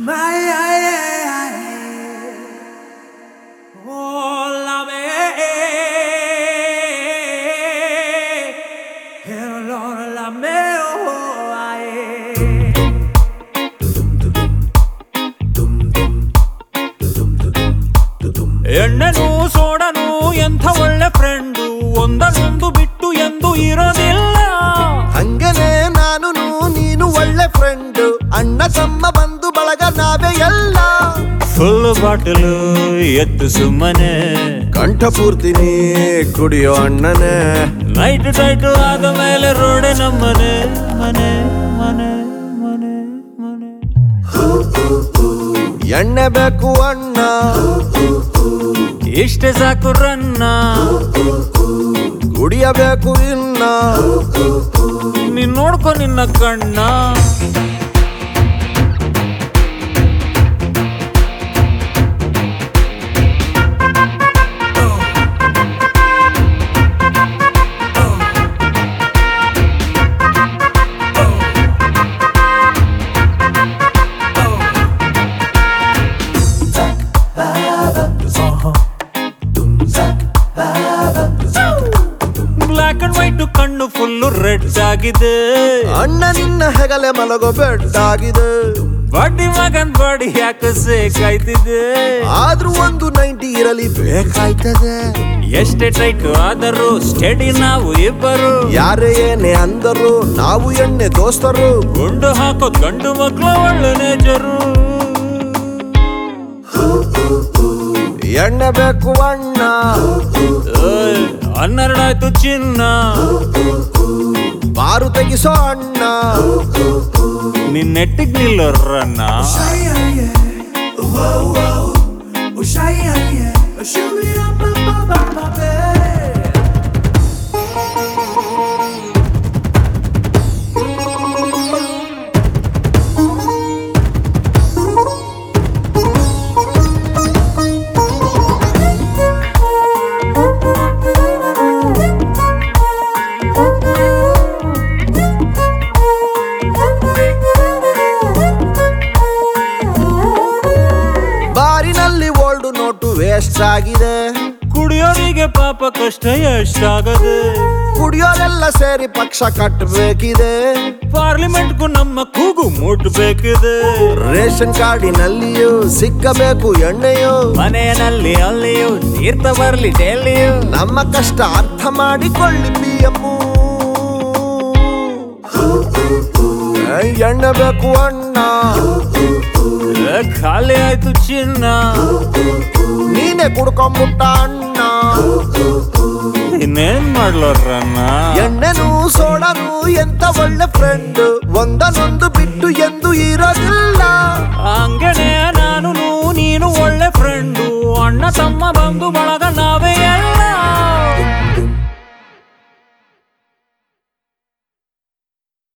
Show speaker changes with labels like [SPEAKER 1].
[SPEAKER 1] ಎಣ್ಣೆನು ಸೋಡನು ಎಂಥ ಒಳ್ಳೆ ಫ್ರೆಂಡು ಒಂದನ್ನೊಂದು ಬಿಟ್ಟು ಎಂದು ಇರೋದಿಲ್ಲ
[SPEAKER 2] ಹಂಗನೆ ನಾನು ನೀನು ಒಳ್ಳೆ ಫ್ರೆಂಡ್ ಅಣ್ಣ ತಮ್ಮ ಬಂದು ಬಳಗ ನಾವೇ ಎಲ್ಲ
[SPEAKER 1] ಫುಲ್ ಬಾಟಲು ಎತ್ತು ಸುಮ್ಮನೆ
[SPEAKER 2] ಕಂಠ ಪೂರ್ತಿ ನೀ ಕುಡಿಯೋ ಅಣ್ಣನೇ
[SPEAKER 1] ನೈಟ್ ಟೈಟ್ ಆದ ಮೇಲೆ ರೋಡೆ ನಮ್ಮನೆ ಮನೆ ಮನೆ ಮನೆ ಮನೆ
[SPEAKER 2] ಎಣ್ಣೆ ಬೇಕು ಅಣ್ಣ
[SPEAKER 1] ಇಷ್ಟೇ ಸಾಕು ರನ್ನ
[SPEAKER 2] ಕುಡಿಯಬೇಕು ಇನ್ನ
[SPEAKER 1] ನೀನ್ ನೋಡ್ಕೊ ನಿನ್ನ ಕಣ್ಣ ಬ್ಲಾಕ್ ಅಂಡ್ ವೈಟ್ ಕಣ್ಣು ಫುಲ್ಲು ರೆಡ್ ಆಗಿದೆ
[SPEAKER 2] ಅಣ್ಣ ನಿನ್ನ ಹೆಗಲೆ ಮಲಗೋ ಬೆಡ್ ಆಗಿದೆ
[SPEAKER 1] ಬಡ್ಡಿ ಮಗನ್ ಬಾಡಿ ಯಾಕೆ ಸೇಕಾಯ್ತಿದೆ
[SPEAKER 2] ಆದ್ರೂ ಒಂದು ನೈಂಟಿ ಇರಲಿ ಬೇಕಾಯ್ತದೆ
[SPEAKER 1] ಎಷ್ಟೇ ಟೈಟ್ ಆದರೂ ಸ್ಟಡಿ ನಾವು ಇಬ್ಬರು
[SPEAKER 2] ಯಾರೇ ಏನೇ ಅಂದರು ನಾವು ಎಣ್ಣೆ ದೋಸ್ತರು
[SPEAKER 1] ಗುಂಡು ಹಾಕೋ ಗಂಡು ಮಕ್ಳು ಒಳ್ಳೆ ನೇಚರು
[SPEAKER 2] ಎಣ್ಣೆ ಬೇಕು ಅಣ್ಣ
[SPEAKER 1] ಏಯ್, ಹನ್ನೆರಡಾಯ್ತು ಚಿನ್ನ
[SPEAKER 2] ಬಾರು ತೆಗಿಸೋ ಅಣ್ಣ
[SPEAKER 1] ನಿನ್ ನೆಟ್ಟಿಗ್ ನಿಲ್ಲೋರನ್ನ
[SPEAKER 2] ಬಾರಿನಲ್ಲಿ ಓಲ್ಡ್ ನೋಟು ವೇಸ್ಟ್ ಆಗಿದೆ
[SPEAKER 1] ಕುಡಿಯೋರಿಗೆ ಪಾಪ ಕಷ್ಟ ಎಷ್ಟಾಗದೆ
[SPEAKER 2] ಕುಡಿಯೋರೆಲ್ಲ ಸೇರಿ ಪಕ್ಷ ಕಟ್ಟಬೇಕಿದೆ
[SPEAKER 1] ಪಾರ್ಲಿಮೆಂಟ್ಗೂ ನಮ್ಮ ಕೂಗು ಮುಟ್ಬೇಕಿದೆ
[SPEAKER 2] ರೇಷನ್ ಕಾರ್ಡಿನಲ್ಲಿಯೂ ಸಿಕ್ಕಬೇಕು ಎಣ್ಣೆಯು
[SPEAKER 1] ಮನೆಯಲ್ಲಿ ಅಲ್ಲಿಯೂ ತೀರ್ಥ ಬರ್ಲಿ ಡೆಲ್ಲಿಯೂ
[SPEAKER 2] ನಮ್ಮ ಕಷ್ಟ ಅರ್ಥ ಮಾಡಿಕೊಳ್ಳಿ ಪಿ ಎಣ್ಣೆ ಬೇಕು ಅಣ್ಣ
[SPEAKER 1] ಏ, ಖಾಲಿ ಆಯ್ತು ಚಿನ್ನ
[SPEAKER 2] ನೀನೆ ಕುಡ್ಕೊಂಬಿಟ್ಟ ಅಣ್ಣ
[SPEAKER 1] ಇನ್ನೇನ್ ಮಾಡ್ಲೋರ್ರನ್ನ
[SPEAKER 2] ಎಣ್ಣೆನು ಸೋಡನು ಎಂತ ಒಳ್ಳೆ ಫ್ರೆಂಡ್ ಒಂದನೊಂದು ಬಿಟ್ಟು ಎಂದು ಇರೋದಿಲ್ಲ
[SPEAKER 1] ಹಂಗನೆ ನಾನು ನೀನು ಒಳ್ಳೆ ಫ್ರೆಂಡು ಅಣ್ಣ ತಮ್ಮ ಬಂದು ಬಳಗ ನಾವೇ ಎಲ್ಲ